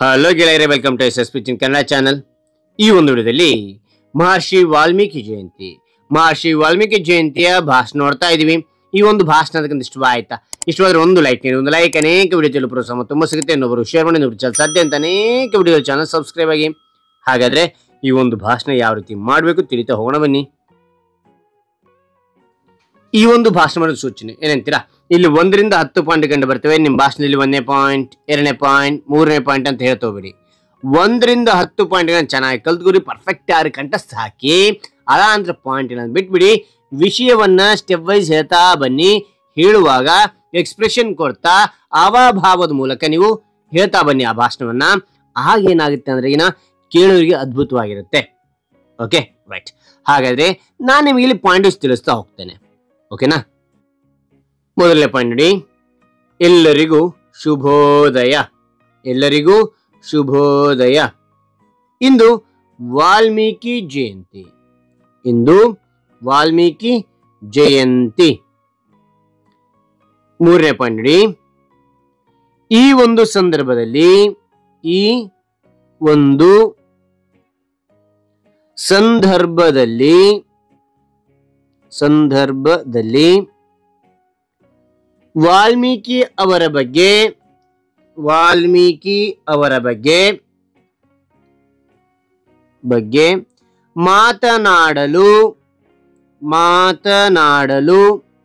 hello ಗೆಳೆಯರೆ welcome to S S ಪಿಚಿನ್ Kannada channel ಈ ಒಂದು ವಿಡಿಯೋದಲ್ಲಿ ಮಹರ್ಷಿ ವಾಲ್ಮೀಕಿ ಜಯಂತಿ ಮಹರ್ಷಿ ವಾಲ್ಮೀಕಿ ಜಯಂತಿಯ ಭಾಷಣ ನೋಡ್ತಾ ಇದೀವಿ ಈ ಒಂದು ಭಾಷಣ ಅದಕ್ಕಿಂತ ಇಷ್ಟ ಆಯ್ತಾ ಇಷ್ಟವಾದ್ರೆ ಒಂದು ಲೈಕ್ ನೀಡಿ ಒಂದು ಲೈಕ್ ಅನೇಕ ವಿಡಿಯೋ ತಿಳಿದು ಪ್ರೋತ್ಸಾಹ ತುಂಬ ಸಿಗುತ್ತೆ ಇನ್ನೊಬ್ಬರು ಶೇರ್ ಮಾಡಿ ನೋಡಿ ಚಾನಲ್ ಸಾಧ್ಯ ಅಂತ ಅನೇಕ ವಿಡಿಯೋ ಚಾನಲ್ ಸಬ್ಸ್ಕ್ರೈಬ್ ಆಗಿ ಹಾಗಾದ್ರೆ ಈ ಒಂದು ಭಾಷಣ ಯಾವ ರೀತಿ ಮಾಡಬೇಕು ತಿಳಿತಾ ಹೋಗೋಣ ಬನ್ನಿ ಈ ಒಂದು ಭಾಷಣ ಮಾಡೋದು ಸೂಚನೆ ಏನಂತೀರಾ ಇಲ್ಲಿ ಒಂದರಿಂದ ಹತ್ತು ಪಾಯಿಂಟ್ ಕಂಡು ಬರ್ತವೆ ನಿಮ್ಮ ಭಾಷಣದಲ್ಲಿ ಒಂದನೇ ಪಾಯಿಂಟ್ ಎರಡನೇ ಪಾಯಿಂಟ್ ಮೂರನೇ ಪಾಯಿಂಟ್ ಅಂತ ಹೇಳ್ತಾ ಹೋಗ್ಬೇಡಿ ಒಂದರಿಂದ ಹತ್ತು ಪಾಯಿಂಟ್ ಚೆನ್ನಾಗಿ ಕಲ್ತ್ಕೊರಿ ಪರ್ಫೆಕ್ಟ್ ಆರು ಕಂಠಸ್ಥ ಹಾಕಿ ಅದಾಂತರ ಪಾಯಿಂಟ್ ಏನಂತ ಬಿಟ್ಬಿಡಿ ವಿಷಯವನ್ನ ಸ್ಟೆಪ್ ವೈಸ್ ಹೇಳ್ತಾ ಬನ್ನಿ ಹೇಳುವಾಗ ಎಕ್ಸ್ಪ್ರೆಷನ್ ಕೊಡ್ತಾ ಅವಾಭಾವದ ಮೂಲಕ ನೀವು ಹೇಳ್ತಾ ಬನ್ನಿ ಆ ಭಾಷಣವನ್ನ ಆಗ ಏನಾಗುತ್ತೆ ಅಂದ್ರೆ ಈಗಿನ ಕೇಳೋರಿಗೆ ಅದ್ಭುತವಾಗಿರುತ್ತೆ ಓಕೆ ರೈಟ್ ಹಾಗಾದ್ರೆ ನಾನು ನಿಮಗೆ ಇಲ್ಲಿ ಪಾಯಿಂಟ್ಸ್ ತಿಳಿಸ್ತಾ ಹೋಗ್ತೇನೆ ಓಕೆನಾ ಮೊದಲನೇ ಪಾಯಿಂಟ್ ನೋಡಿ ಎಲ್ಲರಿಗೂ ಶುಭೋದಯ ಎಲ್ಲರಿಗೂ ಶುಭೋದಯ ಇಂದು ವಾಲ್ಮೀಕಿ ಜಯಂತಿ ಇಂದು ವಾಲ್ಮೀಕಿ ಜಯಂತಿ ಮೂರನೇ ಪಾಯಿಂಟ್ ನೋಡಿ ಈ ಒಂದು ಸಂದರ್ಭದಲ್ಲಿ ಈ ಒಂದು ಸಂದರ್ಭದಲ್ಲಿ ಸಂದರ್ಭದಲ್ಲಿ ವಾಲ್ಮೀಕಿ ಅವರ ಬಗ್ಗೆ ವಾಲ್ಮೀಕಿ ಅವರ ಬಗ್ಗೆ ಬಗ್ಗೆ ಮಾತನಾಡಲು ಮಾತನಾಡಲು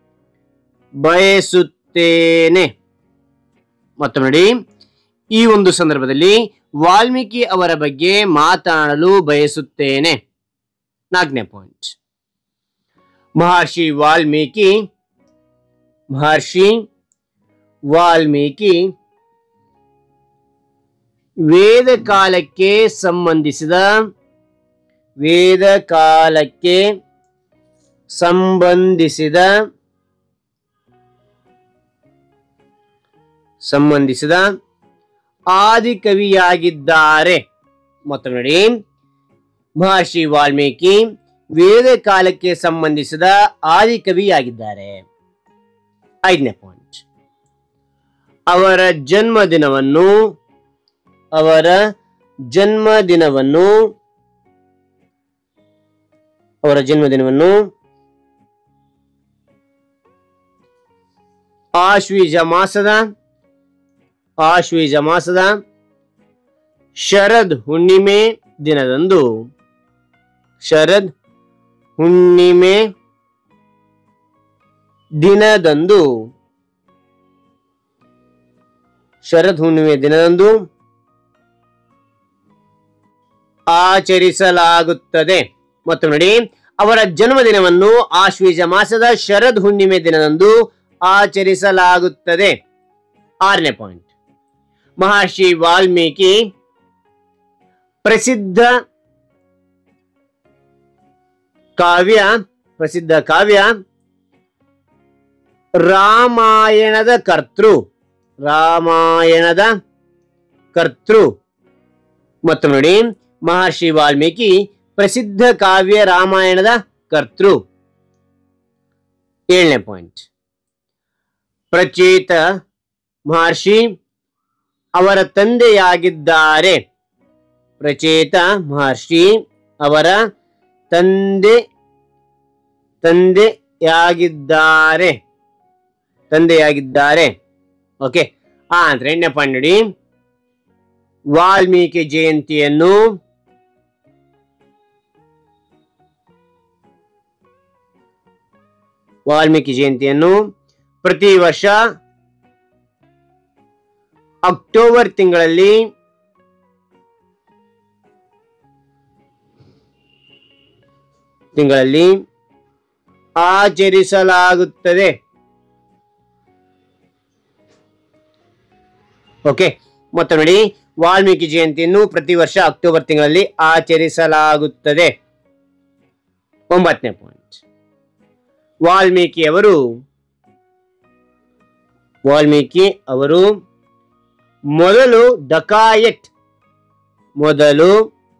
ಬಯಸುತ್ತೇನೆ ಮತ್ತೊಮ್ಮೆ ನೋಡಿ ಈ ಒಂದು ಸಂದರ್ಭದಲ್ಲಿ ವಾಲ್ಮೀಕಿ ಅವರ ಬಗ್ಗೆ ಮಾತನಾಡಲು ಬಯಸುತ್ತೇನೆ ನಾಲ್ಕನೇ ಪಾಯಿಂಟ್ ಮಹರ್ಷಿ ವಾಲ್ಮೀಕಿ ಮಹರ್ಷಿ ವಾಲ್ಮೀಕಿ ವೇದ ಕಾಲಕ್ಕೆ ಸಂಬಂಧಿಸಿದ ವೇದ ಕಾಲಕ್ಕೆ ಸಂಬಂಧಿಸಿದ ಸಂಬಂಧಿಸಿದ ಆದಿಕವಿಯಾಗಿದ್ದಾರೆ ಮತ್ತೊಮ್ಮೆ ನೋಡಿ ಮಹರ್ಷಿ ವಾಲ್ಮೀಕಿ ವೇದ ಕಾಲಕ್ಕೆ ಸಂಬಂಧಿಸಿದ ಆದಿಕವಿಯಾಗಿದ್ದಾರೆ ಐದನೇ ಪಾಯಿಂಟ್ ಅವರ ಜನ್ಮದಿನವನ್ನು ಅವರ ಜನ್ಮದಿನವನ್ನು ಅವರ ಜನ್ಮದಿನವನ್ನು ಆಶ್ವೀಜ ಮಾಸದ ಆಶ್ವೀಜ ಮಾಸದ ಶರದ್ ಹುಣ್ಣಿಮೆ ದಿನದಂದು ಶರದ್ ಹುಣ್ಣಿಮೆ ದಿನದಂದು ಶರದ್ ಹುಣ್ಣಿಮೆ ದಿನದಂದು ಆಚರಿಸಲಾಗುತ್ತದೆ ಮತ್ತು ನೋಡಿ ಅವರ ಜನ್ಮದಿನವನ್ನು ಆಶ್ವೀಜ ಮಾಸದ ಶರದ್ ಹುಣ್ಣಿಮೆ ದಿನದಂದು ಆಚರಿಸಲಾಗುತ್ತದೆ ಆರನೇ ಪಾಯಿಂಟ್ ಮಹರ್ಷಿ ವಾಲ್ಮೀಕಿ ಪ್ರಸಿದ್ಧ ಕಾವ್ಯ ಪ್ರಸಿದ್ಧ ಕಾವ್ಯ ರಾಮಾಯಣದ ಕರ್ತೃ ರಾಮಾಯಣದ ಕರ್ತೃ ಮತ್ತು ನೋಡಿ ಮಹರ್ಷಿ ವಾಲ್ಮೀಕಿ ಪ್ರಸಿದ್ಧ ಕಾವ್ಯ ರಾಮಾಯಣದ ಕರ್ತೃ ಏಳನೇ ಪಾಯಿಂಟ್ ಪ್ರಚೇತ ಮಹರ್ಷಿ ಅವರ ತಂದೆಯಾಗಿದ್ದಾರೆ ಪ್ರಚೇತ ಮಹರ್ಷಿ ಅವರ ತಂದೆ ತಂದೆಯಾಗಿದ್ದಾರೆ ತಂದೆಯಾಗಿದ್ದಾರೆ ಓಕೆ ಆ ಅಂದ್ರೆ ಎಂಟನೇ ಪಾಯಿಂಟ್ ನೋಡಿ ವಾಲ್ಮೀಕಿ ಜಯಂತಿಯನ್ನು ವಾಲ್ಮೀಕಿ ಜಯಂತಿಯನ್ನು ಪ್ರತಿ ವರ್ಷ ಅಕ್ಟೋಬರ್ ತಿಂಗಳಲ್ಲಿ ತಿಂಗಳಲ್ಲಿ ಆಚರಿಸಲಾಗುತ್ತದೆ ಓಕೆ ಮತ್ತೆ ನೋಡಿ ವಾಲ್ಮೀಕಿ ಜಯಂತಿಯನ್ನು ಪ್ರತಿ ವರ್ಷ ಅಕ್ಟೋಬರ್ ತಿಂಗಳಲ್ಲಿ ಆಚರಿಸಲಾಗುತ್ತದೆ ಒಂಬತ್ತನೇ ಪಾಯಿಂಟ್ ವಾಲ್ಮೀಕಿ ಅವರು ವಾಲ್ಮೀಕಿ ಅವರು ಮೊದಲು ಡಕಾಯಟ್ ಮೊದಲು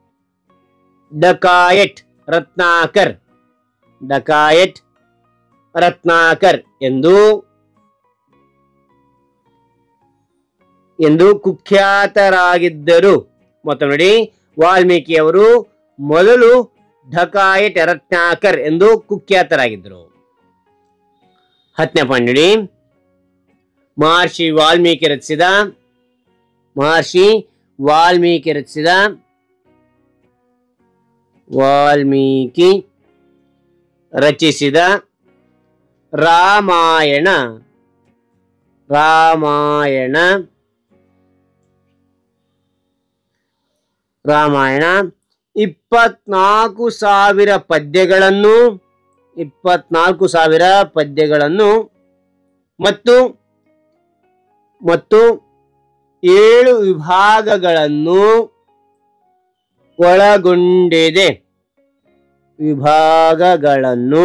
ಡಕಾಯಟ್ ರತ್ನಾಕರ್ ಡಕಾಯಟ್ ರತ್ನಾಕರ್ ಎಂದು ಎಂದು ಕುಖ್ಯಾತರಾಗಿದ್ದರು ಮೊತ್ತ ನೋಡಿ ವಾಲ್ಮೀಕಿಯವರು ಮೊದಲು ಢಕಾಯಟ್ ರತ್ನಾಕರ್ ಎಂದು ಕುಖ್ಯಾತರಾಗಿದ್ದರು ಹತ್ತನೇ ಪಾಯಿಂಟ್ ನೋಡಿ ಮಹರ್ಷಿ ವಾಲ್ಮೀಕಿ ರಚಿಸಿದ ಮಹರ್ಷಿ ವಾಲ್ಮೀಕಿ ರಚಿಸಿದ ವಾಲ್ಮೀಕಿ ರಚಿಸಿದ ರಾಮಾಯಣ ರಾಮಾಯಣ ರಾಮಾಯಣ ಇಪ್ಪತ್ನಾಲ್ಕು ಸಾವಿರ ಪದ್ಯಗಳನ್ನು ಇಪ್ಪತ್ನಾಲ್ಕು ಸಾವಿರ ಪದ್ಯಗಳನ್ನು ಮತ್ತು ಮತ್ತು ಏಳು ವಿಭಾಗಗಳನ್ನು ಒಳಗೊಂಡಿದೆ ವಿಭಾಗಗಳನ್ನು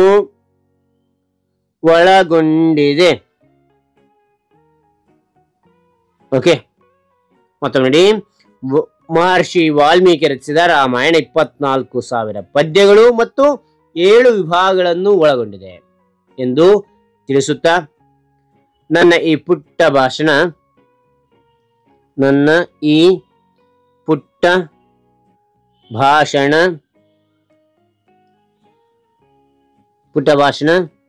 ಒಳಗೊಂಡಿದೆ ಓಕೆ ಮತ್ತೆ ನೋಡಿ ವ- ಮಹರ್ಷಿ ವಾಲ್ಮೀಕಿ ರಚಿಸಿದ ರಾಮಾಯಣ ಇಪ್ಪತ್ನಾಲ್ಕು ಸಾವಿರ ಪದ್ಯಗಳು ಮತ್ತು ಏಳು ವಿಭಾಗಗಳನ್ನು ಒಳಗೊಂಡಿದೆ ಎಂದು ತಿಳಿಸುತ್ತಾ ನನ್ನ ಈ ಪುಟ್ಟ ಭಾಷಣ ನನ್ನ ಈ ಪುಟ್ಟ ಭಾಷಣ ಪುಟ್ಟ ಭಾಷಣ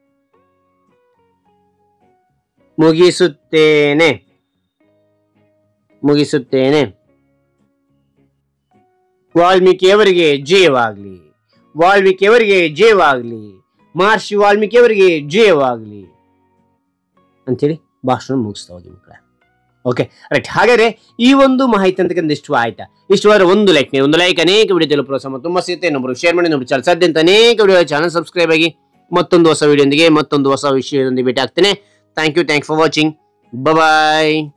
ಮುಗಿಸುತ್ತೇನೆ ಮುಗಿಸುತ್ತೇನೆ ವಾಲ್ಮೀಕಿಯವರಿಗೆ ಜಯವಾಗ್ಲಿ ವಾಲ್ಮೀಕಿಯವರಿಗೆ ಜಯವಾಗ್ಲಿ ಮಹರ್ಷಿ ವಾಲ್ಮೀಕಿಯವರಿಗೆ ಜಯವಾಗ್ಲಿ ಅಂತೇಳಿ ಭಾಷಣ ಮುಗಿಸ್ತಾ ಹೋಗಿ ಮಕ್ಕಳೇ ಓಕೆ ರೈಟ್ ಹಾಗಾದ್ರೆ ಈ ಒಂದು ಮಾಹಿತಿ ಅಂತಕ್ಕಂಥ ಇಷ್ಟು ಆಯ್ತಾ ಇಷ್ಟವಾದ್ರೆ ಒಂದು ಲೈಕ್ ನೀವು ಒಂದು ಲೈಕ್ ಅನೇಕ ವಿಡಿಯೋ ತಲುಪುವ ಪ್ರೋತ್ಸಾಹ ತುಂಬಾ ಸಿಗುತ್ತೆ ಇನ್ನೊಬ್ರು ಶೇರ್ ಮಾಡಿ ಇನ್ನೊಬ್ರು ಚಾನಲ್ ಸಾಧ್ಯ ಅಂತ ಅನೇಕ ವಿಡಿಯೋ ಚಾನಲ್ ಸಬ್ಸ್ಕ್ರೈಬ್ ಆಗಿ ಮತ್ತೊಂದು ಹೊಸ ವಿಡಿಯೋದೊಂದಿಗೆ ಮತ್ತೊಂದು ಹೊಸ ವಿಷಯದೊಂದಿಗೆ ಭೇಟಿ ಆಗ್ತೇನೆ thank you thank for watching bye